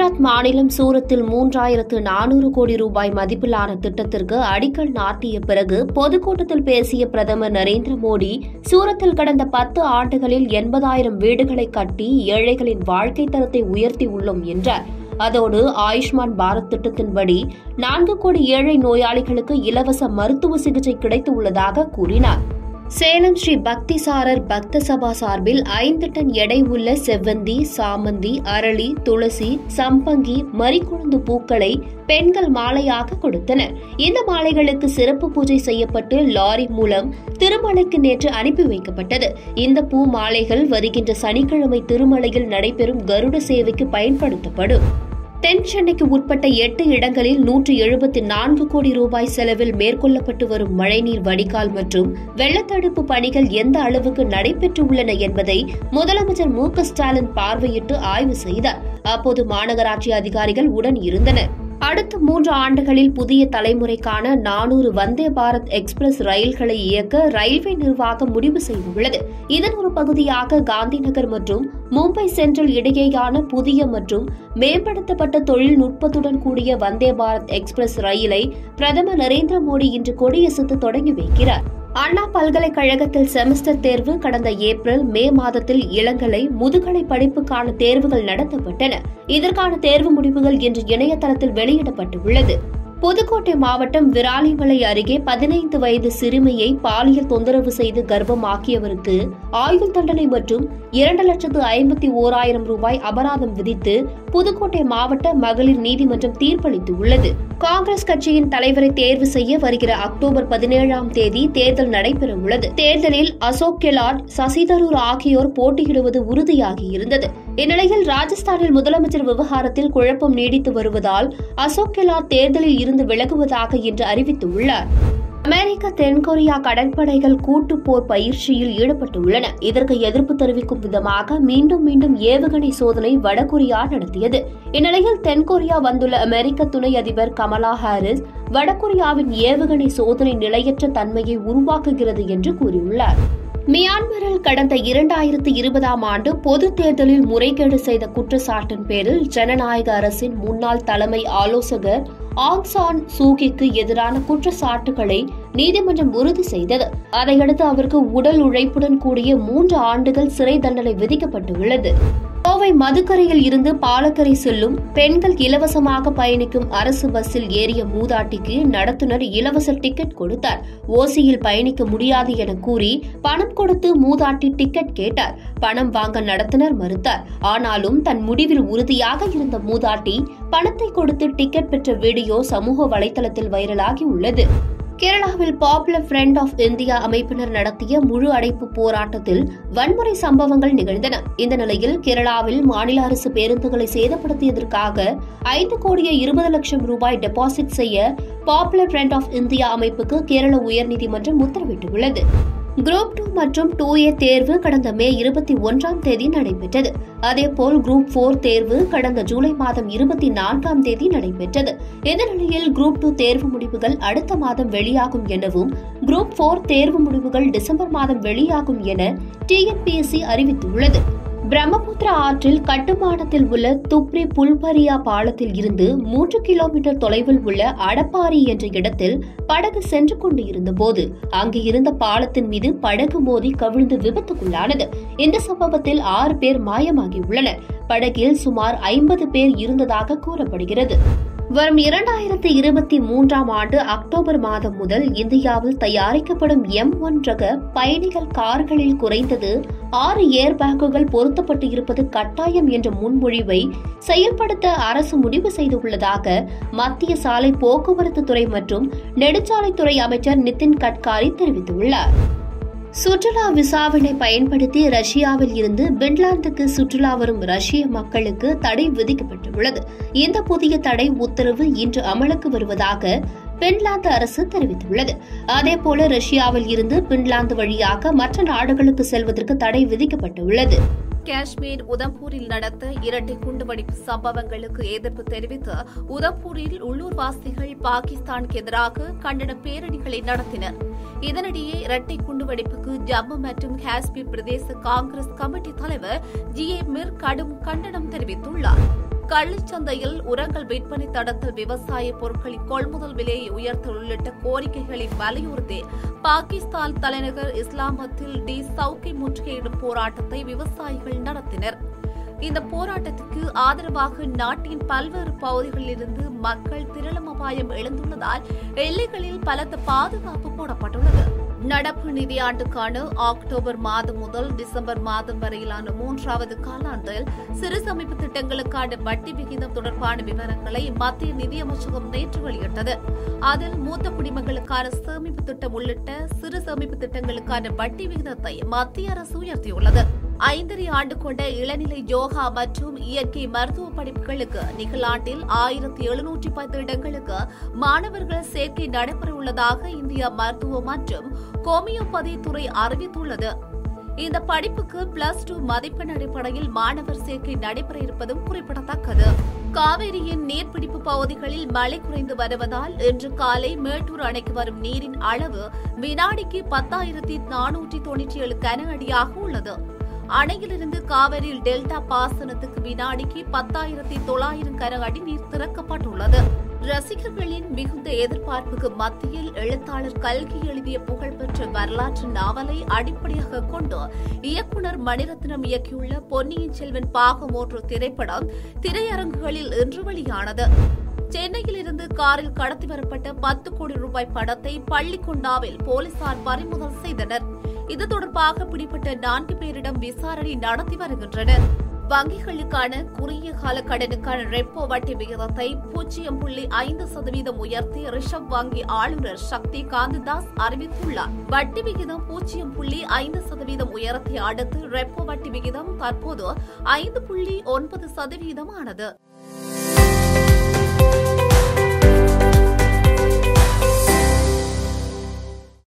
குஜராத் மாநிலம் சூரத்தில் மூன்றாயிரத்து நானூறு கோடி ரூபாய் மதிப்பிலான திட்டத்திற்கு அடிக்கல் நாட்டிய பிறகு பொதுக்கூட்டத்தில் பேசிய பிரதமர் நரேந்திர மோடி சூரத்தில் கடந்த பத்து ஆண்டுகளில் எண்பதாயிரம் வீடுகளை கட்டி ஏழைகளின் வாழ்க்கை தரத்தை உயர்த்தி உள்ளோம் என்றார் அதோடு ஆயுஷ்மான் பாரத் திட்டத்தின்படி நான்கு கோடி ஏழை நோயாளிகளுக்கு இலவச மருத்துவ சிகிச்சை கிடைத்து உள்ளதாக கூறினார் சேலம் ஸ்ரீ பக்திசாரர் பக்த சபா சார்பில் ஐந்து டன் எடை உள்ள செவ்வந்தி சாமந்தி அரளி துளசி சம்பங்கி மரிக்குழுந்து பூக்களை பெண்கள் மாலையாக கொடுத்தனர் இந்த மாலைகளுக்கு சிறப்பு பூஜை செய்யப்பட்டு லாரி மூலம் திருமலைக்கு நேற்று அனுப்பி வைக்கப்பட்டது இந்த பூ மாலைகள் வருகின்ற சனிக்கிழமை திருமலையில் நடைபெறும் கருட சேவைக்கு பயன்படுத்தப்படும் தென் சென்னைக்கு உட்பட்ட எட்டு இடங்களில் நூற்று எழுபத்தி நான்கு கோடி ரூபாய் செலவில் மேற்கொள்ளப்பட்டு வரும் மழைநீர் வடிகால் மற்றும் வெள்ளத்தடுப்பு பணிகள் எந்த அளவுக்கு நடைபெற்று உள்ளன என்பதை முதலமைச்சர் மு க ஸ்டாலின் பார்வையிட்டு ஆய்வு செய்தார் அப்போது மாநகராட்சி அதிகாரிகள் உடன் இருந்தனர் அடுத்த மூன்று ஆண்டுகளில் புதிய தலைமுறைக்கான நானூறு வந்தே பாரத் எக்ஸ்பிரஸ் ரயில்களை இயக்க ரயில்வே நிர்வாகம் முடிவு செய்துள்ளது இதன் ஒரு பகுதியாக காந்திநகர் மற்றும் மும்பை சென்ட்ரல் இடையேயான புதிய மற்றும் மேம்படுத்தப்பட்ட தொழில்நுட்பத்துடன் கூடிய வந்தே பாரத் எக்ஸ்பிரஸ் ரயிலை பிரதமர் நரேந்திர மோடி இன்று கொடியசைத்து தொடங்கி வைக்கிறார் அண்ணா பல்கலைக்கழகத்தில் செமஸ்டர் தேர்வு கடந்த ஏப்ரல் மே மாதத்தில் இளங்கலை முதுகலை படிப்புக்கான தேர்வுகள் நடத்தப்பட்டன இதற்கான தேர்வு முடிவுகள் இன்று இணையதளத்தில் வெளியிடப்பட்டுள்ளது புதுக்கோட்டை மாவட்டம் விராலிமலை அருகே பதினைந்து வயது சிறுமியை பாலியல் தொந்தரவு செய்து கர்ப்பமாக்கியவருக்கு ஆயுள் தண்டனை மற்றும் இரண்டு லட்சத்து ஐம்பத்தி ஓராயிரம் ரூபாய் அபராதம் விதித்து புதுக்கோட்டை மாவட்ட மகளிர் நீதிமன்றம் தீர்ப்பளித்துள்ளது காங்கிரஸ் கட்சியின் தலைவரை தேர்வு செய்ய வருகிற அக்டோபர் பதினேழாம் தேதி தேர்தல் நடைபெறவுள்ளது தேர்தலில் அசோக் கெலாட் சசி தரூர் ஆகியோர் போட்டியிடுவது உறுதியாகியிருந்தது இந்நிலையில் ராஜஸ்தானில் முதலமைச்சர் விவகாரத்தில் குழப்பம் நீடித்து வருவதால் அசோக் கெலாட் தேர்தலில் இருந்து விலகுவதாக இன்று அறிவித்துள்ளார் அமெரிக்க தென்கொரியா கடற்படைகள் கூட்டு போர் பயிற்சியில் ஈடுபட்டுள்ளன இதற்கு எதிர்ப்பு தெரிவிக்கும் விதமாக மீண்டும் மீண்டும் ஏவுகணை சோதனை வடகொரியா நடத்தியது இந்நிலையில் தென்கொரியா வந்துள்ள அமெரிக்க துணை அதிபர் கமலா ஹாரிஸ் வடகொரியாவின் ஏவுகணை சோதனை நிலையற்ற தன்மையை உருவாக்குகிறது என்று கூறியுள்ளார் மியான்மரில் கடந்த இரண்டாயிரத்து இருபதாம் ஆண்டு பொது தேர்தலில் முறைகேடு செய்த குற்றச்சாட்டின் பேரில் ஜனநாயக அரசின் முன்னாள் தலைமை ஆலோசகர் ஆங் சான் சூகிக்கு எதிரான குற்றச்சாட்டுகளை நீதிமன்றம் உறுதி செய்தது அதையடுத்து அவருக்கு உடல் உழைப்புடன் கூடிய மூன்று ஆண்டுகள் சிறை தண்டனை விதிக்கப்பட்டுள்ளது கோவை மதுக்கரையில் இருந்து பாலக்கரை செல்லும் பெண்கள் இலவசமாக பயணிக்கும் அரசு பஸ்ஸில் ஏறிய மூதாட்டிக்கு நடத்துனர் இலவச டிக்கெட் கொடுத்தார் ஓசியில் பயணிக்க முடியாது என கூறி பணம் கொடுத்து மூதாட்டி டிக்கெட் கேட்டார் பணம் வாங்க நடத்துனர் மறுத்தார் ஆனாலும் தன் முடிவில் உறுதியாக இருந்த மூதாட்டி பணத்தை கொடுத்து டிக்கெட் பெற்ற வீடியோ சமூக வலைதளத்தில் வைரலாகி உள்ளது கேரளாவில் பாப்புலர் ஃப்ரண்ட் ஆஃப் இந்தியா அமைப்பினர் நடத்திய முழு அடைப்பு போராட்டத்தில் வன்முறை சம்பவங்கள் நிகழ்ந்தன இந்த நிலையில் கேரளாவில் மாநில அரசு பேருந்துகளை சேதப்படுத்தியதற்காக ஐந்து கோடியே இருபது லட்சம் ரூபாய் டெபாசிட் செய்ய பாப்புலர் ஃப்ரண்ட் ஆஃப் இந்தியா அமைப்புக்கு கேரள உயர்நீதிமன்றம் உத்தரவிட்டுள்ளது குரூப் டூ மற்றும் டூ ஏ தேர்வு கடந்த மே இருபத்தி ஒன்றாம் தேதி நடைபெற்றது அதேபோல் குரூப் போர் தேர்வு கடந்த ஜூலை மாதம் இருபத்தி நான்காம் தேதி நடைபெற்றது இந்த நிலையில் குரூப் டூ தேர்வு முடிவுகள் அடுத்த மாதம் வெளியாகும் எனவும் குரூப் போர் தேர்வு முடிவுகள் டிசம்பர் மாதம் வெளியாகும் என டிஎன்பிஎஸ்சி அறிவித்துள்ளது பிரம்மபுத்திரா ஆற்றில் கட்டுமானத்தில் உள்ள துப்ரி புல்பரியா பாலத்தில் இருந்து மூன்று கிலோமீட்டர் தொலைவில் உள்ள அடப்பாரி என்ற இடத்தில் படகு சென்று கொண்டு இருந்தபோது அங்கு இருந்த பாலத்தின் மீது படகு மோதி கவிழ்ந்து விபத்துக்குள்ளானது இந்த சம்பவத்தில் ஆறு பேர் மாயமாகியுள்ளனர் படகில் சுமார் ஐம்பது பேர் இருந்ததாக கூறப்படுகிறது வரும் இரண்டாயிரத்தி இருபத்தி மூன்றாம் ஆண்டு அக்டோபர் மாதம் முதல் இந்தியாவில் தயாரிக்கப்படும் எம் ஒன் ரக பயணிகள் கார்களில் குறைந்தது ஆறு ஏர் பேக்குகள் பொருத்தப்பட்டு இருப்பது கட்டாயம் என்ற முன்மொழிவை செயல்படுத்த அரசு முடிவு செய்துள்ளதாக மத்திய சாலை போக்குவரத்து துறை மற்றும் நெடுஞ்சாலைத்துறை அமைச்சர் நிதின் கட்காரி தெரிவித்துள்ளார் சுற்றுலா விசாவினை பயன்படுத்தி ரஷ்யாவில் இருந்து பின்லாந்துக்கு சுற்றுலா வரும் ரஷ்ய மக்களுக்கு தடை விதிக்கப்பட்டுள்ளது இந்த புதிய தடை உத்தரவு இன்று அமலுக்கு வருவதாக பின்லாந்து அரசு தெரிவித்துள்ளது அதேபோல ரஷ்யாவில் இருந்து பின்லாந்து வழியாக மற்ற நாடுகளுக்கு செல்வதற்கு தடை விதிக்கப்பட்டுள்ளது காஷ்மீர் உதம்பூரில் நடந்த இரட்டை குண்டுவெடிப்பு சம்பவங்களுக்கு எதிர்ப்பு தெரிவித்து உதம்பூரில் உள்ளூர்வாசிகள் பாகிஸ்தானுக்கு எதிராக கண்டன பேரணிகளை நடத்தினர் இதனிடையே இரட்டை குண்டுவெடிப்புக்கு ஜம்மு மற்றும் காஷ்மீர் பிரதேச காங்கிரஸ் கமிட்டி தலைவர் ஜி ஏ மிர் கடும் கண்டனம் தெரிவித்துள்ளார் கள்ளிச்சந்தையில் உரங்கள் விற்பனை தடத்தல் விவசாய பொருட்களின் கொள்முதல் விலையை உயர்த்தல் உள்ளிட்ட கோரிக்கைகளை வலியுறுத்தி பாகிஸ்தான் தலைநகர் இஸ்லாமத்தில் டி சவுக்கி முற்றுகையிடும் போராட்டத்தை விவசாயிகள் நடத்தினர் இந்த போராட்டத்திற்கு ஆதரவாக நாட்டின் பல்வேறு பகுதிகளிலிருந்து மக்கள் திரளும் அபாயம் எழுந்துள்ளதால் எல்லைகளில் பலத்த பாதுகாப்பு போடப்பட்டுள்ளது நடப்பு நிதியாண்டுக்கான அக்டோபர் மாதம் முதல் டிசம்பர் மாதம் வரையிலான மூன்றாவது காலாண்டில் சிறு சேமிப்பு திட்டங்களுக்கான வட்டி விகிதம் தொடர்பான விவரங்களை மத்திய நிதியமைச்சகம் நேற்று வெளியிட்டது அதில் மூத்த குடிமக்களுக்கான சேமிப்பு திட்டம் உள்ளிட்ட சிறு சேமிப்பு திட்டங்களுக்கான வட்டி விகிதத்தை மத்திய அரசு உயர்த்தியுள்ளது ஐந்தரை ஆண்டு கொண்ட இளநிலை யோகா மற்றும் இயற்கை மருத்துவ படிப்புகளுக்கு நிகழாண்டில் ஆயிரத்தி எழுநூற்றி பத்து இடங்களுக்கு மாணவர்கள் சேர்க்கை நடைபெறவுள்ளதாக இந்திய மருத்துவ மற்றும் ஹோமியோபதி துறை அறிவித்துள்ளது இந்த படிப்புக்கு பிளஸ் டூ மதிப்பெண் அடிப்படையில் மாணவர் சேர்க்கை நடைபெற இருப்பதும் குறிப்பிடத்தக்கது காவிரியின் நீர்பிடிப்பு பகுதிகளில் மழை குறைந்து வருவதால் இன்று காலை மேட்டூர் அணைக்கு வரும் நீரின் அளவு வினாடிக்கு பத்தாயிரத்தி நானூற்றி தொன்னூற்றி ஏழு கன அடியாக உள்ளது அணையிலிருந்து காவிரியில் டெல்டா பாசனத்துக்கு வினாடிக்கு பத்தாயிரத்தி தொள்ளாயிரம் கன அடி நீர் திறக்கப்பட்டுள்ளது ரசிகர்களின் மிகுந்த எதிர்பார்ப்புக்கு மத்தியில் எழுத்தாளர் கல்கி எழுதிய புகழ்பெற்ற வரலாற்று நாவலை அடிப்படையாக கொண்டு இயக்குநர் மணிரத்னம் இயக்கியுள்ள பொன்னியின் செல்வன் பாகம் ஒன்று திரைப்படம் திரையரங்குகளில் இன்று வெளியானது சென்னையில் இருந்து காரில் கடத்தி வரப்பட்ட பத்து கோடி ரூபாய் பணத்தை பள்ளிக்கொண்டாவில் போலீசார் பறிமுதல் செய்தனர் இது தொடர்பாக பிடிப்பட்ட நான்கு பேரிடம் விசாரணை நடத்தி வருகின்றனர் வங்கிகளுக்கான குறுகிய கால கடனுக்கான ரெப்போ வட்டி விகிதத்தை பூஜ்ஜியம் புள்ளி ஐந்து சதவீதம் உயர்த்தி ரிஷப் வங்கி ஆளுநர் சக்தி காந்ததாஸ் அறிவித்துள்ளார் வட்டி விகிதம் பூஜ்ஜியம் புள்ளி ஐந்து சதவீதம் உயரத்தை அடுத்து ரெப்போ வட்டி விகிதம் தற்போது ஐந்து புள்ளி ஒன்பது சதவீதமானது